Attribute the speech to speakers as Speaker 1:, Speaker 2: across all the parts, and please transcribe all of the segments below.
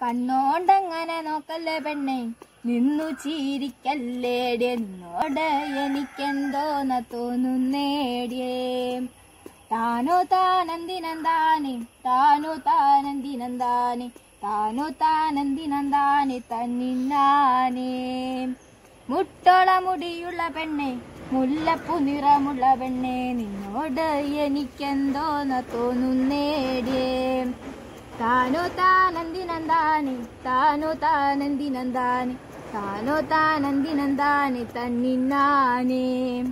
Speaker 1: കണ്ണോണ്ടങ്ങനെ നോക്കല്ലേ പെണ്ണെ നിന്നു ചീരിക്കല്ലേടി എന്നോട് എനിക്കെന്തോന്ന തോന്നുന്നേടിയേ താനോ താനന്തിനന്താനെ താനോ താനന്തിനന്താനെ താനോ താനന്തിനന്താനെ തന്നിന്നാനേ മുട്ടോള മുടിയുള്ള പെണ്ണെ മുല്ലപ്പു നിറമുള്ള പെണ്ണെ നിന്നോട് എനിക്കെന്തോന്ന തോന്നുന്നേടിയേ താനോ താനന്തിനന്താനെ താനോ താനന്തിനന്താനെ താനോ താനന്തിനന്താനെ തന്നിന്നാനേ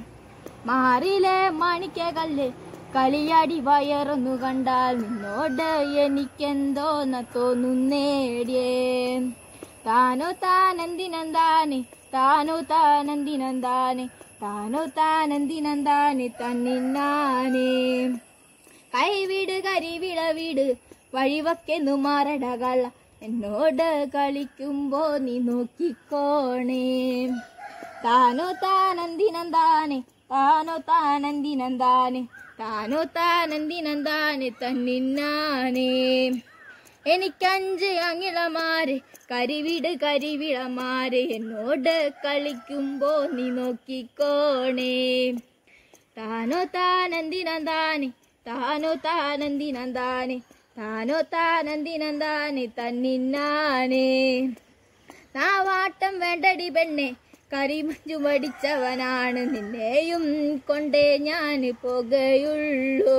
Speaker 1: മാറിലെ മാണിക്കകല്ല് കളിയാടി വയറൊന്നു കണ്ടാൽ നിന്നോട് എനിക്കെന്തോന്ന തോന്നുന്നേടിയേ താനോ താനന്തിനന്താനെ താനോ താനന്തിനന്താനെ താനോ താനന്തിനന്താനെ തന്നിന്നാനേ കൈവിട് കരിവിട വീട് വഴിവക്കെന്നു മാറടകള എന്നോട് കളിക്കുമ്പോ നീ നോക്കിക്കോണേ താനോ താനന്തിനന്താനെ താനോ താനന്തിനന്താനെ താനോ താനന്തിനന്താനെ തന്നിന്നാനേ എനിക്കഞ്ച് അങ്ങിളമാര് കരിവിട് കരിവിളമാര് എന്നോട് കളിക്കുമ്പോ നീ നോക്കിക്കോണേ താനോ താനന്തിനന്താനെ താനോ താനന്തിനന്താനെ താനോ താനന്തിനന്താനെ തന്നിന്നാനേ നാവാട്ടം വേണ്ടടി പെണ്ണെ കരിമഞ്ചു മടിച്ചവനാണ് നിന്നെയും കൊണ്ടേ ഞാൻ പോകുകയുള്ളൂ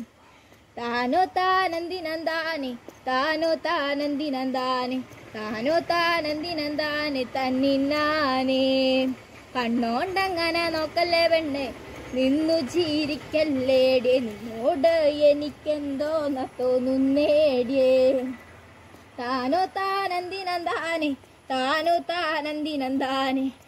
Speaker 1: താനോ താനന്തിനന്താനെ താനോ താനന്തിനന്താനെ താനോ താനന്തിനന്താനെ തന്നിന്നാനേ കണ്ണോണ്ടങ്ങനെ നോക്കല്ലേ പെണ്ണെ നിന്നു ചീരിക്കല്ലേടിയേ നിന്നോട് എനിക്കെന്തോന്ന തോന്നുന്നേടിയേ താനോ താനന്തിനന്താനെ താനോ താനന്തിനന്താനെ